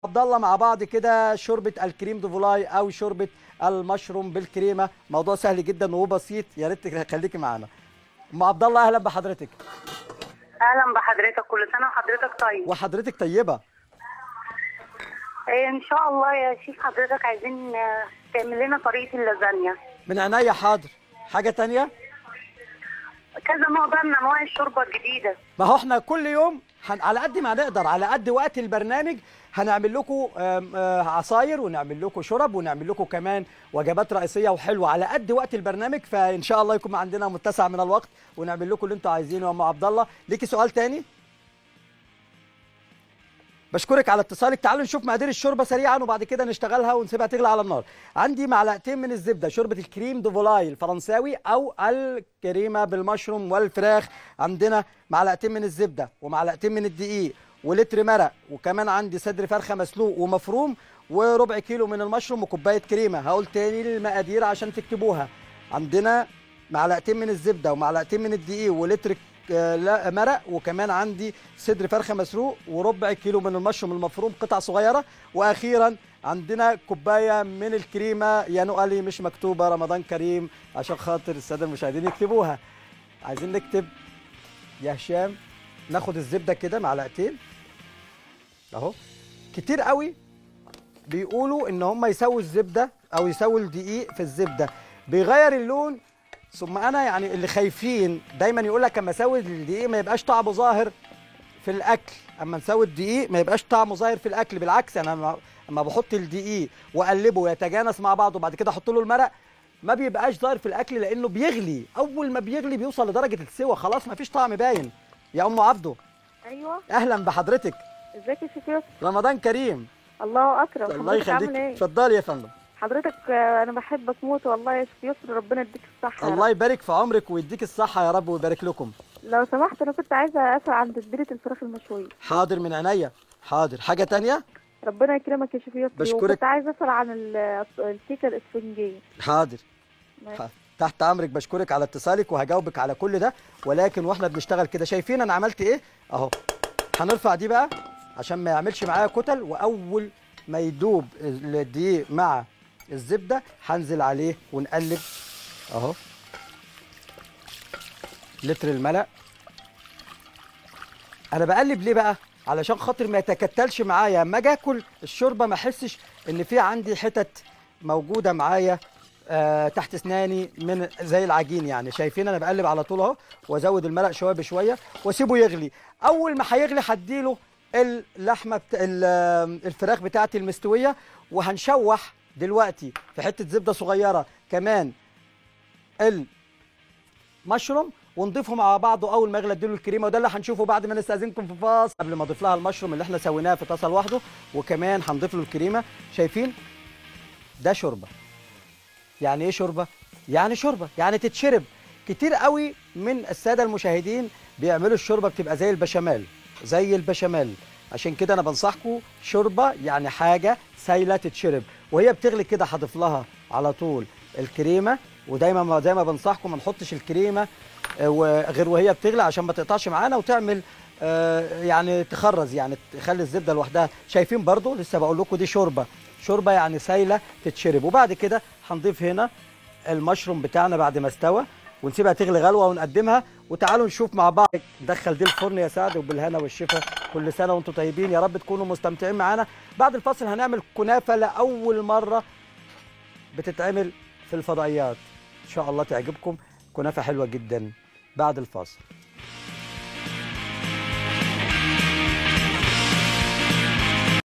عبد الله مع بعض كده شوربه الكريم دوفولاي او شوربه المشروم بالكريمه موضوع سهل جدا وبسيط يا ريت تخليكي معانا ام عبد الله اهلا بحضرتك اهلا بحضرتك كل سنه وحضرتك طيب وحضرتك طيبه إيه ان شاء الله يا شيخ حضرتك عايزين آه، تعمل لنا طريقه اللازانيا من عينيا حاضر حاجه تانية كذا نوع بقى من انواع الشوربه الجديده ما هو احنا كل يوم هن... على قد ما نقدر على قد وقت البرنامج هنعمل لكم آم، آه، عصاير ونعمل لكم شرب ونعمل لكم كمان وجبات رئيسيه وحلوه على قد وقت البرنامج فان شاء الله يكون عندنا متسع من الوقت ونعمل لكم اللي انتوا عايزينه يا ام عبد الله ليكي سؤال تاني بشكرك على اتصالك تعالوا نشوف مقادير الشوربه سريعا وبعد كده نشتغلها ونسيبها تغلي على النار عندي معلقتين من الزبده شوربه الكريم دوفولاي الفرنساوي او الكريمه بالمشروم والفراخ عندنا معلقتين من الزبده ومعلقتين من الدقيق ولتر مرق وكمان عندي صدر فرخه مسلوق ومفروم وربع كيلو من المشروم وكوبايه كريمه هقول تاني المقادير عشان تكتبوها عندنا معلقتين من الزبده ومعلقتين من الدقيق ولتر آه، لا مرق وكمان عندي صدر فرخه مسلوق وربع كيلو من المشروم المفروم قطع صغيره واخيرا عندنا كوبايه من الكريمه يا نقلي مش مكتوبه رمضان كريم عشان خاطر الساده المشاهدين يكتبوها عايزين نكتب يا هشام ناخد الزبده كده معلقتين اهو كتير قوي بيقولوا ان هم يسووا الزبده او يسووا الدقيق في الزبده بيغير اللون ثم انا يعني اللي خايفين دايما يقول لك اما اسوي الدقيق ما يبقاش طعمه ظاهر في الاكل اما نسوي الدقيق ما يبقاش طعمه ظاهر في الاكل بالعكس انا لما- اما بحط الدقيق واقلبه ويتجانس مع بعضه وبعد كده احط له المرق ما بيبقاش ظاهر في الاكل لانه بيغلي اول ما بيغلي بيوصل لدرجه السوى خلاص ما فيش طعم باين يا ام عبده ايوه اهلا بحضرتك ازيك يا شيخ يسر رمضان كريم الله اكرم الله حضرتك يخليك عامل ايه اتفضلي يا فندم حضرتك آه، انا بحبك موت والله يا شيخ يسر ربنا يديك الصحه يا الله رب. يبارك في عمرك ويديك الصحه يا رب ويبارك لكم لو سمحت انا كنت عايزه اسال عن تتبيله الفراخ المشويه حاضر من عينيا حاضر حاجه تانية ربنا يكرمك يا شيخ يسر بشكرك. وكنت عايزه اسال عن ال- الكيكه الاسفنجيه حاضر ماشي. ح- تحت امرك بشكرك على اتصالك وهجاوبك على كل ده ولكن واحنا بنشتغل كده شايفين انا عملت ايه اهو هنرفع دي بقى عشان ما يعملش معايا كتل واول ما يدوب الدقيق مع الزبده هنزل عليه ونقلب اهو لتر الملق انا بقلب ليه بقى علشان خاطر ما يتكتلش معايا اما اجي اكل الشوربه ما احسش ان في عندي حتت موجوده معايا آه تحت اسناني من زي العجين يعني شايفين انا بقلب على طول اهو وازود الملق شويه بشويه واسيبه يغلي اول ما هيغلي هديله اللحمه بتا... ال- آه، الفراخ بتاعتي المستويه وهنشوح دلوقتي في حته زبده صغيره كمان المشروم ونضيفه مع بعضه اول ما يغلى اديله الكريمه وده اللي هنشوفه بعد ما نستاذنكم في فاصل قبل ما اضيف لها المشروم اللي احنا سويناه في طاسه لوحده وكمان هنضيف له الكريمه شايفين ده شوربه يعني ايه شوربه يعني شوربه يعني تتشرب كتير قوي من الساده المشاهدين بيعملوا الشوربه بتبقى زي البشاميل زي البشاميل عشان كده انا بنصحكم شوربه يعني حاجه سايله تتشرب وهي بتغلي كده هضيف لها على طول الكريمه ودايما ما زي ما بنصحكم ما نحطش الكريمه آه، وغير وهي بتغلي عشان ما تقطعش معانا وتعمل آه، يعني تخرز يعني تخلي الزبده لوحدها شايفين برضو لسه بقول لكم دي شوربه شوربه يعني سايله تتشرب وبعد كده هنضيف هنا المشروم بتاعنا بعد ما استوى ونسيبها تغلي غلوه ونقدمها وتعالوا نشوف مع بعض ندخل دي الفرن يا سعد وبالهنا والشفا كل سنه وانتم طيبين يا رب تكونوا مستمتعين معانا بعد الفاصل هنعمل كنافه لاول مره بتتعمل في الفضائيات ان شاء الله تعجبكم كنافه حلوه جدا بعد الفاصل